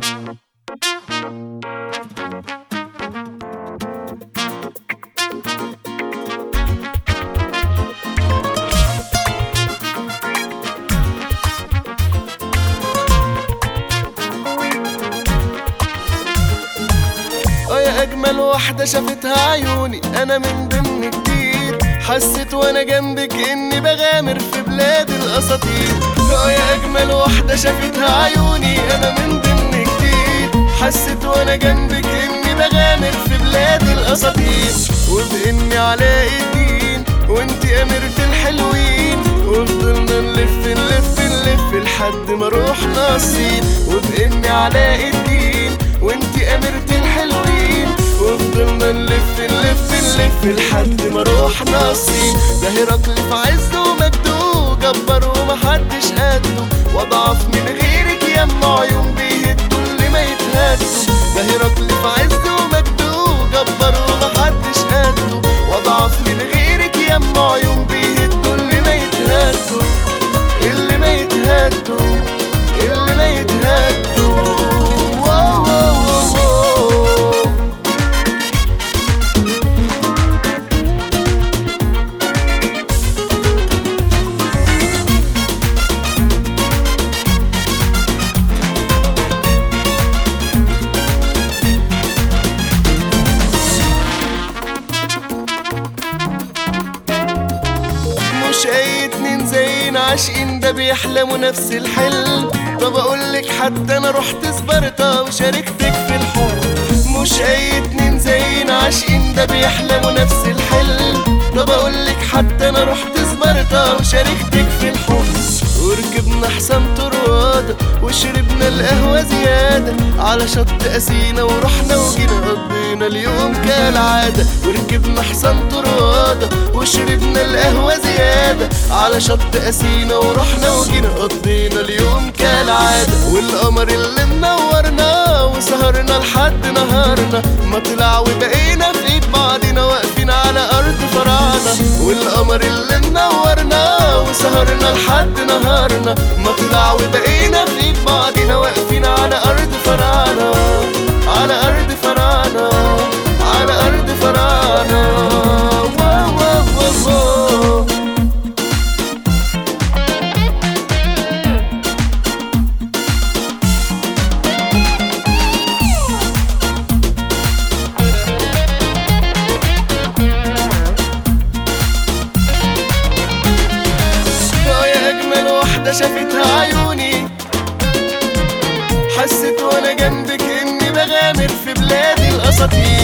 اه يا اجمل واحدة شافتها عيوني انا من ضمن كتير حسيت وانا جنبك اني بغامر في بلاد الاساطير اه يا اجمل واحدة شافتها عيوني انا من ضمن كتير حسيت وانا جنبك اني بغامر في بلاد الاساطير وباني علاء الدين وانتي اميرة الحلوين وفضلنا نلف نلف نلف لحد ما روحنا الصين وباني علاء الدين وانتي اميرة الحلوين وفضلنا نلف نلف نلف لحد ما روحنا الصين ده هرقل في عزه ومجده جبار ومحدش قده واضعف من غيرك يما عيون بيهدوا اللي ما يتهدوا ده هرقل في عزه ومجده جبار ومحدش قده واضعف من غيرك يما عيون بيهدوا اللي ما يتهدوا اللي ما يتهدوا اللي ما يتهدوا واو واو واو واو. مش اي اتنين زينا عاشقين ده بيحلموا نفس الحلم طب اقولك حتى انا رحت سبارتا وشاركتك في الحب مش اي اتنين زينا عاشقين ده بيحلموا نفس الحلم طب اقولك حتى انا رحت سبارتا وشاركتك في الحب وركبنا حسام طرادة وشربنا القهوة زيادة على شط أسينا ورحنا وجينا قضينا اليوم كالعادة وركبنا حسام طرادة وشربنا القهوة زيادة على شط أسينا ورحنا وجينا قضينا اليوم كالعادة والقمر اللي منورنا وسهرنا لحد نهارنا ما طلع وبقينا في ايد بعضنا واقفين على أرض فراعنة والقمر اللي منورنا وسهرنا لحد نهارنا ما طلع وبقينا في ايد بعضنا واقفين على أرض فراعنة على أرض فراعنة على أرض فراعنة واو واو واو واو. اه يا اجمل واحدة شافتها عيوني حسيت وانا جنبك اني بغامر في بلاد الاساطير